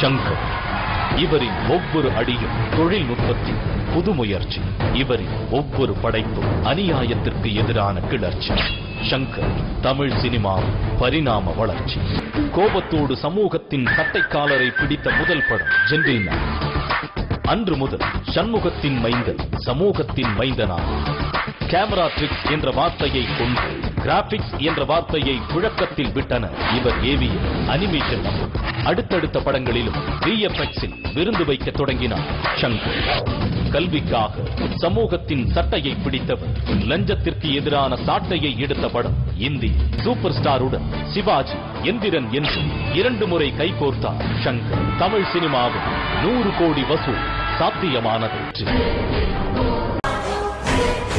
சங்கர் இவரின் ஒவ்வொரு அடியும் தொழில்நுட்பத்தின் புதுமுயற்சி இவரின் ஒவ்வொரு படைப்பும் அநியாயத்திற்கு எதிரான கிளர்ச்சி சங்கர் தமிழ் சினிமா பரிணாம வளர்ச்சி கோபத்தோடு சமூகத்தின் கட்டைக்காலரை பிடித்த முதல் படம் ஜென்டில்மேன் அன்று முதல் சண்முகத்தின் மைந்தன் சமூகத்தின் மைந்தனாக கேமரா ட்ரிக்ஸ் என்ற வார்த்தையை கொண்டு கிராபிக்ஸ் என்ற வார்த்தையை புழக்கத்தில் விட்டன இவர் ஏவிய அனிமேஷன் அடுத்தடுத்த படங்களிலும் விஎஃப்எக்ஸில் விருந்து வைக்க தொடங்கினார் சங்கர் கல்விக்காக சமூகத்தின் சட்டையை பிடித்தவர் லஞ்சத்திற்கு எதிரான சாட்டையை எடுத்த படம் இந்தி சூப்பர் ஸ்டாருடன் சிவாஜி எந்திரன் என்று இரண்டு முறை கைகோர்த்தார் சங்கர் தமிழ் சினிமாவில் நூறு கோடி வசூல் சாத்தியமானது